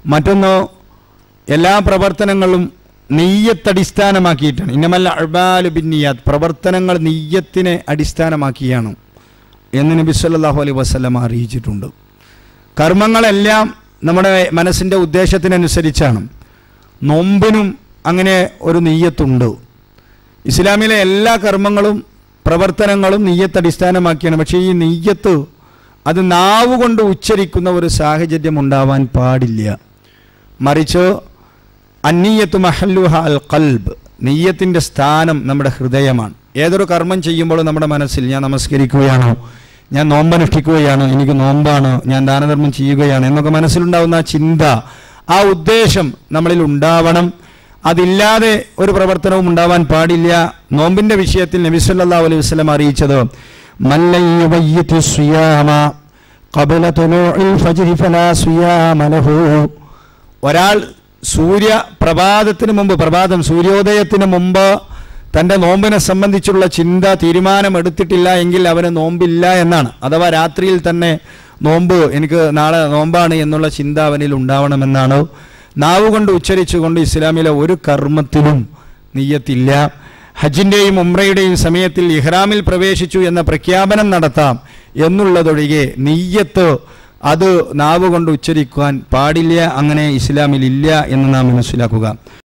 മറ്റൊന്ന് എല്ലാ പ്രവർത്തനങ്ങളും നെയ്യത്തടിസ്ഥാനമാക്കിയിട്ടാണ് ഇന്നമല്ല അഴ്ബാലു ബിന്നിയാത്ത് പ്രവർത്തനങ്ങൾ നെയ്യത്തിനെ അടിസ്ഥാനമാക്കിയാണ് എന്ന് നബി സല്ലല്ലാഹു അലൈഹി വസല്ലം അറിയിച്ചിട്ടുണ്ട് കർമ്മങ്ങളെല്ലാം നമ്മുടെ മനസ്സിൻ്റെ ഉദ്ദേശത്തിനനുസരിച്ചാണ് നോമ്പിനും അങ്ങനെ ഒരു നെയ്യത്തുണ്ട് ഇസ്ലാമിലെ എല്ലാ കർമ്മങ്ങളും പ്രവർത്തനങ്ങളും നെയ്യത്ത് അടിസ്ഥാനമാക്കിയാണ് പക്ഷേ ഈ നെയ്യത്ത് അത് നാവ് കൊണ്ട് ഉച്ചരിക്കുന്ന ഒരു സാഹചര്യം ഉണ്ടാവാൻ പാടില്ല മറിച്ച് അന്നീയത്ത് മഹല്ലുഹ അൽ കൽബ് നെയ്യത്തിൻ്റെ സ്ഥാനം നമ്മുടെ ഹൃദയമാണ് ഏതൊരു കർമ്മം ചെയ്യുമ്പോൾ നമ്മുടെ മനസ്സിൽ ഞാൻ നമസ്കരിക്കുകയാണോ ഞാൻ നോമ്പനുഷ്ഠിക്കുകയാണ് എനിക്ക് നോമ്പാണ് ഞാൻ ദാനധർമ്മം ചെയ്യുകയാണ് എന്നൊക്കെ മനസ്സിലുണ്ടാവുന്ന ആ ചിന്ത ആ ഉദ്ദേശം നമ്മളിൽ ഉണ്ടാവണം അതില്ലാതെ ഒരു പ്രവർത്തനവും ഉണ്ടാവാൻ പാടില്ല നോമ്പിന്റെ വിഷയത്തിൽ നബി സല്ലല്ലാഹു അലൈഹി വസല്ലം അറിയിച്ചത് മല്ലൻ യുബയ്യിതു സിയാമ ഖബല തുലൂഇൽ ഫജ്രി ഫലാ സിയാമ ലഹു ഒരാൾ സൂര്യ പ്രഭാതത്തിന് മുമ്പ് പ്രഭാതം സൂര്യോദയത്തിന് മുമ്പ് തൻ്റെ നോമ്പിനെ സംബന്ധിച്ചുള്ള ചിന്ത തീരുമാനമെടുത്തിട്ടില്ല എങ്കിൽ അവന് നോമ്പില്ല എന്നാണ് അഥവാ രാത്രിയിൽ തന്നെ നോമ്പ് എനിക്ക് നാളെ നോമ്പാണ് എന്നുള്ള ചിന്ത അവനിൽ ഉണ്ടാവണമെന്നാണ് നാവ് കൊണ്ട് ഉച്ചരിച്ചുകൊണ്ട് ഇസ്ലാമിലെ ഒരു കർമ്മത്തിലും നെയ്യത്തില്ല ഹജ്ജിൻ്റെയും ഉംറയുടെയും സമയത്തിൽ ഇഹ്റാമിൽ പ്രവേശിച്ചു എന്ന പ്രഖ്യാപനം നടത്താം എന്നുള്ളതൊഴികെ നെയ്യത്ത് അത് നാവ് കൊണ്ട് ഉച്ചരിക്കുവാൻ പാടില്ല അങ്ങനെ ഇസ്ലാമിൽ ഇല്ല എന്ന് നാം മനസ്സിലാക്കുക